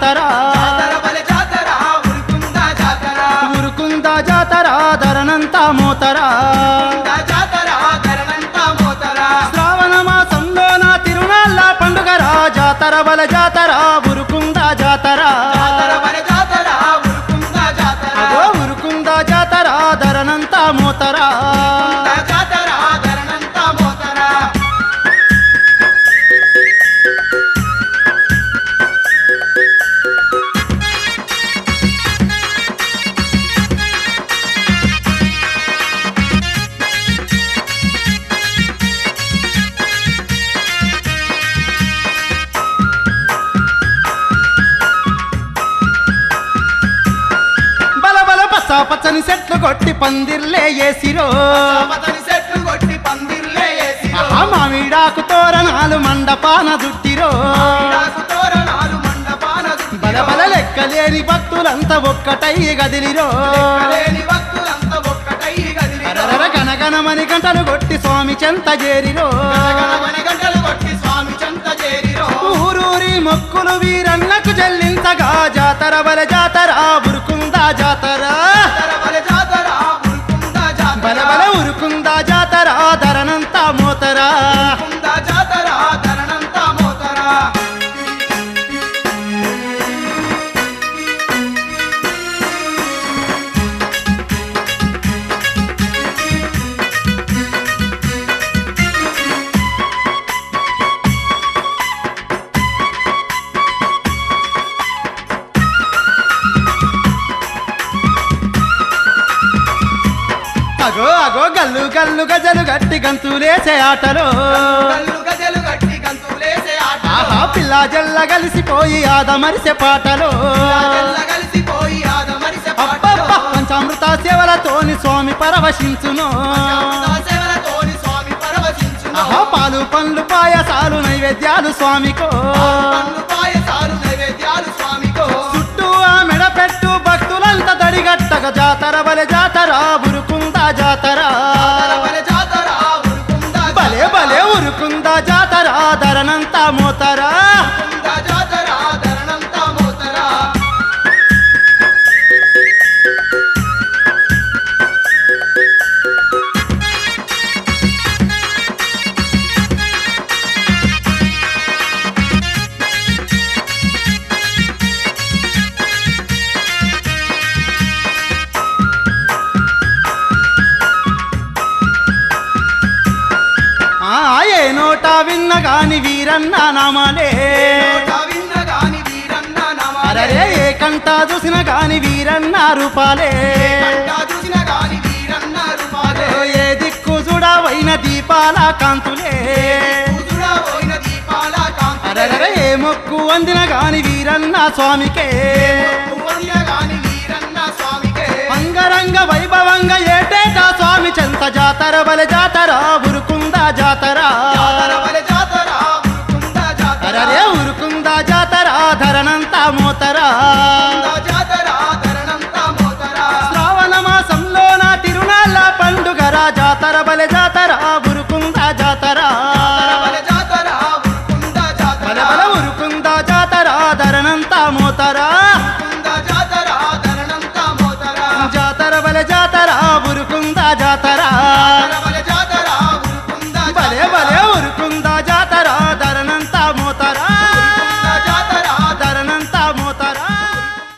జాతర జాతర బలె జాతర ఉరుకుందా జాతర ఉరుకుందా జాతర ధరనంతా మోతరా ఉరుకుందా జాతర ధరణంతా మోతరా శ్రావణ మాసంలో నా తిరునాళ్ళ పండుగరా జాతర బల జాతర ఉరుకుందా జాతర జాతర బలె జాతర ఉరుకుందా జాతర అగో ఉరుకుందా జాతర ధరనంతా మోతరా ఉరుకుందా జాతర ధరణంతా మోతరా బల బల పచ్చ పచ్చని చెట్లు కొట్టి పందిర్లే ఏసిరో పతని చెట్లు కొట్టి పందిర్లే వేసిరో ఆహా మామిడాకు తోరణాలు మండపాన దుట్టిరో ఈడాకు తోరణాలు మండపాన చుట్టిరో. బల బల లెక్కలేని భక్తులంతా ఒక్కటై గదిలిరో లేని భక్తులంతా ఒక్కటై గదిలిరో. అరరర గనగనమని గంటలు కొట్టి స్వామి చెంత చేరిరో గణగణమని గంటలు కొట్టి స్వామి చెంత చేరిరో. ఊరూరి మొక్కులు వీరన్నకు చెల్లించగా జాతర బల జాతర ఉరుకుందా జాతర జాతర బలె జాతర ఉరుకుందా జాతర. బల బల ఉరుకుందా జాతర ధరనంతా మోతరా ఉరుకుందా జాతర ధరణంతా మోతరా. అగో అగో గల్లు గల్లు గజలు గట్టి గంతులేసే ఆటలో కళ్ళు గజలు గట్టి గంతులేసే ఆటలో. ఆహా పిల్ల జల్ల కలిసిపోయి ఆదమరిసే పాటలో రాజల్ల కలిసిపోయి ఆదమరిసె పాటలో. అబ్బబ్బ పంచామృత సేవలతోని స్వామి పరవశించును అమృత సేవలతోని స్వామి పరవశించును. ఆహా పాలు పండ్లు పాయసాలు నైవేద్యాలు స్వామికో పండ్లు పాయసాలు నైవేద్యాలు స్వామికో చుట్టూ ఆ మెడ పెట్టు భక్తులంతా దడిగట్టగా జాతర బలె జాతర ఉరుకుందా జాతర జాతర బలె జాతర ఉరుకుందా బలే జాతర. బలే ఉరుకుందా జాతర ధరనంతా మోతరా ఉరుకుందా జాతర ధరణంతా మోతరా. ఆ ఏ నోట విన్న గాని వీరన్న నామాలే నోట విన్న గాని వీరన్న నామాలే. అరరే ఏ కంట చూసిన గాని వీరన్న రూపాలే కంట చూసిన గాని వీరన్న రూపాలే. ఏ దిక్కు చూడవైన దీపాల కాంతులే కూతురా పోయిన దీపాల కాంతులే. అరరే ఏ మొక్కు అందిన గాని వీరన్న స్వామికే పువ్వన్న గాని వీరన్న స్వామికే. అంగరంగ వైభవంగా ఏటేటా స్వామి చెంత జాతర బల జాతర ఉరుకుందా జాతర జాతర బలె జాతర ఉరుకుందా జాతర. అరరే ఉరుకుందా జాతర ధరనంతా మోతరా ఉరుకుందా జాతర ధరణంతా మోతరా. శ్రావణ మాసంలో నా తిరునాళ్ళ పండుగరా జాతర బల జాతర ఉరుకుందా జాతర జాతర బలె జాతర ఉరుకుందా జాతర. బల బల ఉరుకుందా జాతర ధరనంతా మోతరా ఉరుకుందా జాతర ధరణంతా మోతరా. జాతర బల జాతర ఉరుకుందా జాతర